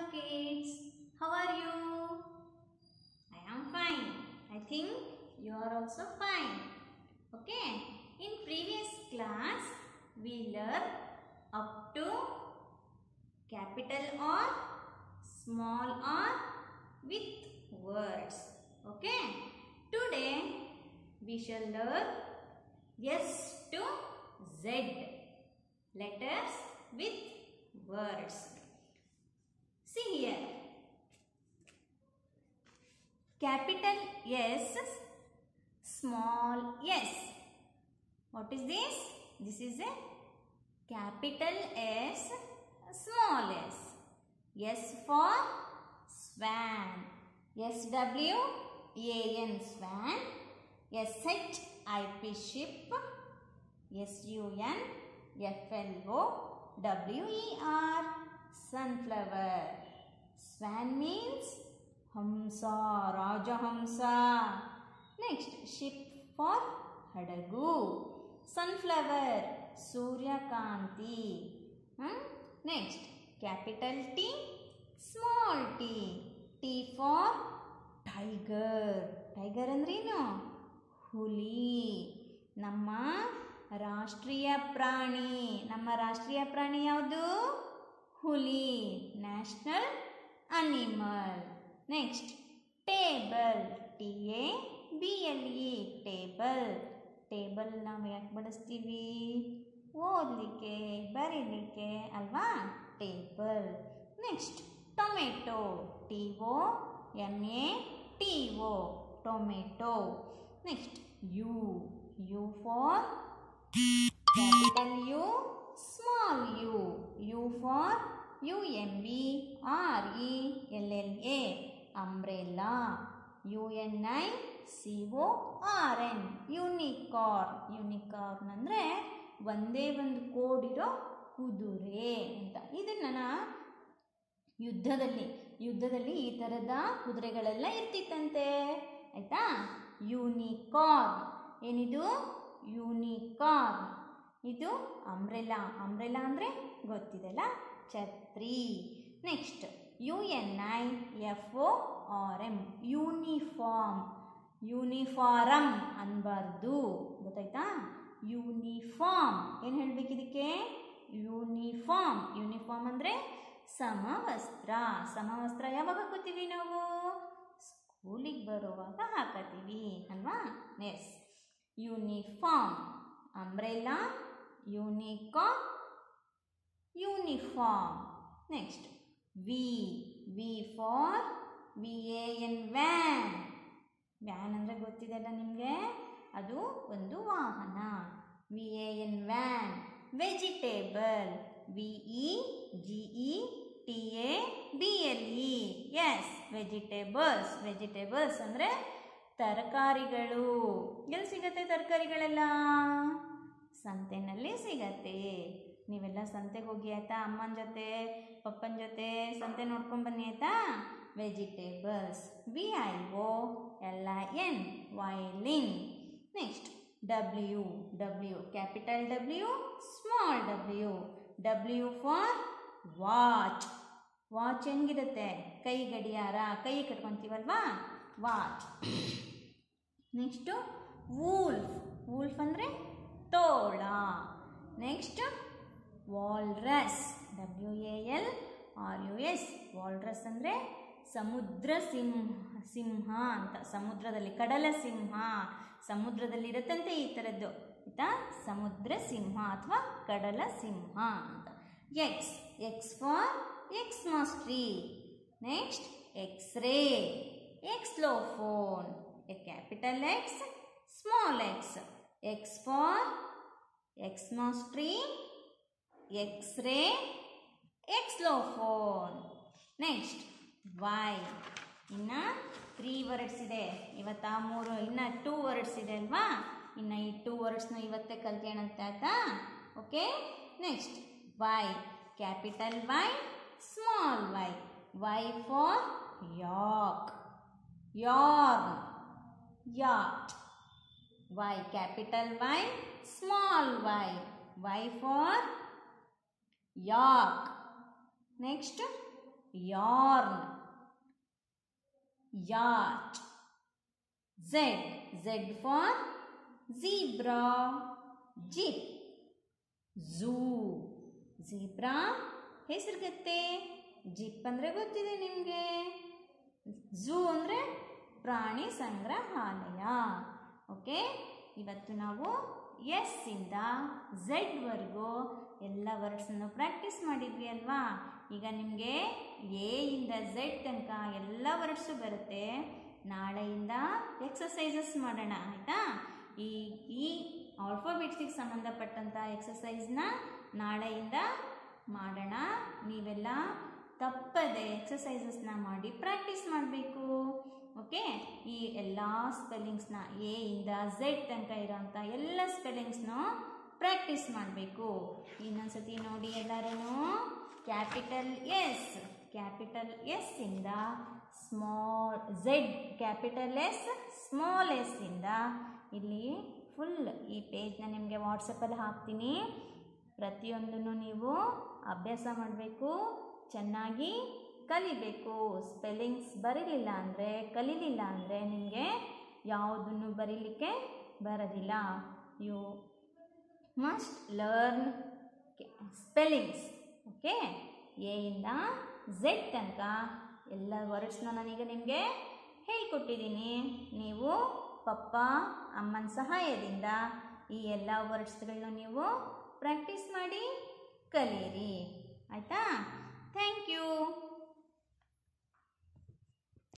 kids. How are you? I am fine. I think you are also fine. Okay. In previous class, we learned up to capital or small or with words. Okay. Today, we shall learn S to Z letters with words. See here. Capital S, small s. What is this? This is a capital S, small s. S for swan. S W A N swan. S H I P ship. S U N F L O W E R sunflower. Swan means Hamsa, Rajahamsa. Next, ship for Hadagu. Sunflower, Suryakanti. Hmm? Next, capital T, small t. T for tiger. Tiger ಅಂದ್ರೇನು ಹುಲಿ ನಮ್ಮ ರಾಷ್ಟ್ರೀಯ ಪ್ರಾಣಿ ನಮ್ಮ ರಾಷ್ಟ್ರೀಯ ಪ್ರಾಣಿ ಯಾವುದು ಹುಲಿ national animal next table T A B L E table table ನಾವು ಯಾಕೆ ಬಳಸ್ತೀವಿ ಓದಲಿಕ್ಕೆ ಬರೀಲಿಕ್ಕೆ ಅಲ್ವಾ table next tomato T O M A T O tomato next U U for capital U, small u, U for U M B R E L L A, umbrella, U N I C O R N, unicorn, unicorn ಅಂದರೆ ಒಂದೇ ಒಂದು ಕೋಡಿರೋ ಕುದುರೆ ಅಂತ ಇದನ್ನು ನಾ ಯುದ್ಧದಲ್ಲಿ ಯುದ್ಧದಲ್ಲಿ ಈ ಥರದ ಕುದುರೆಗಳೆಲ್ಲ ಇರ್ತಿತ್ತಂತೆ ಆಯಿತಾ ಯೂನಿಕಾರ್ನ್ ಏನಿದು ಯೂನಿಕಾರ್ನ್ ಇದು ಅಂಬ್ರೆಲಾ ಅಂಬ್ರೆಲಾ ಅಂದರೆ ಗೊತ್ತಿದೆಲ್ಲ ಛತ್ರಿ next U N I F O R M uniform uniform ಅನ್ಬಾರ್ದು ಗೊತ್ತಾಯ್ತಾ ಯೂನಿಫಾರ್ಮ್ ಏನು ಹೇಳಬೇಕು ಇದಕ್ಕೆ ಯೂನಿಫಾರ್ಮ್ ಯೂನಿಫಾರ್ಮ್ ಅಂದರೆ ಸಮವಸ್ತ್ರ ಸಮವಸ್ತ್ರ ಯಾವಾಗ ಹಾಕೋತೀವಿ ನಾವು ಸ್ಕೂಲಿಗೆ ಬರುವಾಗ ಹಾಕತ್ತೀವಿ ಅಲ್ವಾ yes uniform umbrella unicorn uniform next V V for V A N van van ಅಂದರೆ ಗೊತ್ತಿದೆಲ್ಲ ನಿಮಗೆ ಅದು ಒಂದು ವಾಹನ V A N van vegetable V E G E T A B L E S vegetables vegetables ಅಂದರೆ ತರಕಾರಿಗಳು ಎಲ್ಲಿ ಸಿಗತ್ತೆ ತರಕಾರಿಗಳೆಲ್ಲ ಸಂತೆನಲ್ಲಿ ಸಿಗತ್ತೆ ನೀವೆಲ್ಲ ಸಂತೆಗೆ ಹೋಗಿ ಆಯ್ತಾ ಅಮ್ಮನ ಜೊತೆ ಪಪ್ಪನ ಜೊತೆ ಸಂತೆ ನೋಡ್ಕೊಂಡು ಬನ್ನಿ ಆಯ್ತಾ vegetables V I O L I N violin next W W capital W small W W for watch watch ಹೆಂಗಿರುತ್ತೆ ಕೈ ಗಡಿಯಾರ ಕೈ ಕಟ್ಕೊತೀವಲ್ವಾ ವಾಚ್ ನೆಕ್ಸ್ಟು ವೂಲ್ಫ್ ವೂಲ್ಫ್ ಅಂದರೆ ತೋಳ next walrus W A L R U S walrus ಅಂದರೆ ಸಮುದ್ರ ಸಿಂಹ ಸಿಂಹ ಅಂತ ಸಮುದ್ರದಲ್ಲಿ ಕಡಲ ಸಿಂಹ ಸಮುದ್ರದಲ್ಲಿ ಇರುತ್ತಂತೆ ಈ ಥರದ್ದು ಆಯಿತಾ ಸಮುದ್ರ ಸಿಂಹ ಅಥವಾ ಕಡಲ ಸಿಂಹ ಅಂತ X X for Xmas tree next X ray xylophone a capital X, small x. X for Xmas tree, X-ray, Xlophone. Next, Y. ಇನ್ನು ತ್ರೀ ವರ್ಡ್ಸ್ ಇದೆ ಇವತ್ತು ಆ ಮೂರು ಇನ್ನು ಟೂ ವರ್ಡ್ಸ್ ಇದೆ ಅಲ್ವಾ ಇನ್ನು ಈ ಟೂ ವರ್ಡ್ಸ್ನ ಇವತ್ತೇ ಕಲ್ತ್ಕೊಳ್ಳೋಂತ ಆಯ್ತಾ okay next Y capital Y small Y Y for yak yarn yacht y capital y small y y for yak next yarn yacht z z for zebra jeep zoo zebra ಹೆಸರುಗತ್ತೆ jeep ಅಂದರೆ ಗೊತ್ತಿದೆ ನಿಮಗೆ zoo ಅಂದರೆ ಪ್ರಾಣಿ ಸಂಗ್ರಹಾಲಯ okay ಇವತ್ತು ನಾವು S ಇಂದ ಝೆಡ್ ವರೆಗೂ ಎಲ್ಲ ವರ್ಡ್ಸನ್ನು ಪ್ರಾಕ್ಟೀಸ್ ಮಾಡಿದ್ವಿ ಅಲ್ವಾ ಈಗ ನಿಮಗೆ ಎ ಇಂದ ಝೆಡ್ ತನಕ ಎಲ್ಲ ವರ್ಡ್ಸು ಬರುತ್ತೆ ನಾಳೆಯಿಂದ ಎಕ್ಸಸೈಸಸ್ ಮಾಡೋಣ ಆಯಿತಾ ಈ ಈ ಆಲ್ಫಾಬೆಟ್ಸಿಗೆ ಸಂಬಂಧಪಟ್ಟಂಥ ಎಕ್ಸಸೈಸ್ನ ನಾಳೆಯಿಂದ ಮಾಡೋಣ ನೀವೆಲ್ಲ ತಪ್ಪದೆ ಎಕ್ಸಸೈಸಸ್ನ ಮಾಡಿ ಪ್ರಾಕ್ಟೀಸ್ ಮಾಡಬೇಕು ಓಕೆ ಈ ಎಲ್ಲ ಸ್ಪೆಲ್ಲಿಂಗ್ಸ್ನ ಎ ಇಂದ ಝೆಡ್ ತನಕ ಇರೋಂಥ ಎಲ್ಲ ಸ್ಪೆಲ್ಲಿಂಗ್ಸ್ನು ಪ್ರಾಕ್ಟೀಸ್ ಮಾಡಬೇಕು ಇನ್ನೊಂದ್ಸತಿ ನೋಡಿ ಎಲ್ಲರೂ ಕ್ಯಾಪಿಟಲ್ ಎಸ್ ಕ್ಯಾಪಿಟಲ್ ಎಸ್ ಇಂದ small Z capital S small S ಇಂದ ಇಲ್ಲಿ ಫುಲ್ ಈ ಪೇಜ್ನ ನಿಮಗೆ ವಾಟ್ಸಪ್ಪಲ್ಲಿ ಹಾಕ್ತೀನಿ ಪ್ರತಿಯೊಂದನ್ನು ನೀವು ಅಭ್ಯಾಸ ಮಾಡಬೇಕು ಚೆನ್ನಾಗಿ ಕಲಿಬೇಕು ಸ್ಪೆಲ್ಲಿಂಗ್ಸ್ ಬರೀಲಿಲ್ಲ ಅಂದರೆ ಕಲೀಲಿಲ್ಲ ಅಂದರೆ ನಿಮಗೆ ಯಾವುದನ್ನು ಬರೀಲಿಕ್ಕೆ ಬರೋದಿಲ್ಲ you must learn spellings okay A ಇಂದ ಝೆಡ್ ತನಕ ಎಲ್ಲ ವರ್ಡ್ಸ್ನ ನಾನೀಗ ನಿಮಗೆ ಹೇಳ್ಕೊಟ್ಟಿದ್ದೀನಿ ನೀವು ಪಪ್ಪ ಅಮ್ಮನ ಸಹಾಯದಿಂದ ಈ ಎಲ್ಲ ವರ್ಡ್ಸ್ಗಳನ್ನ ನೀವು ಪ್ರಾಕ್ಟೀಸ್ ಮಾಡಿ ಕಲೀರಿ ಆಯಿತಾ ಥ್ಯಾಂಕ್ ಯು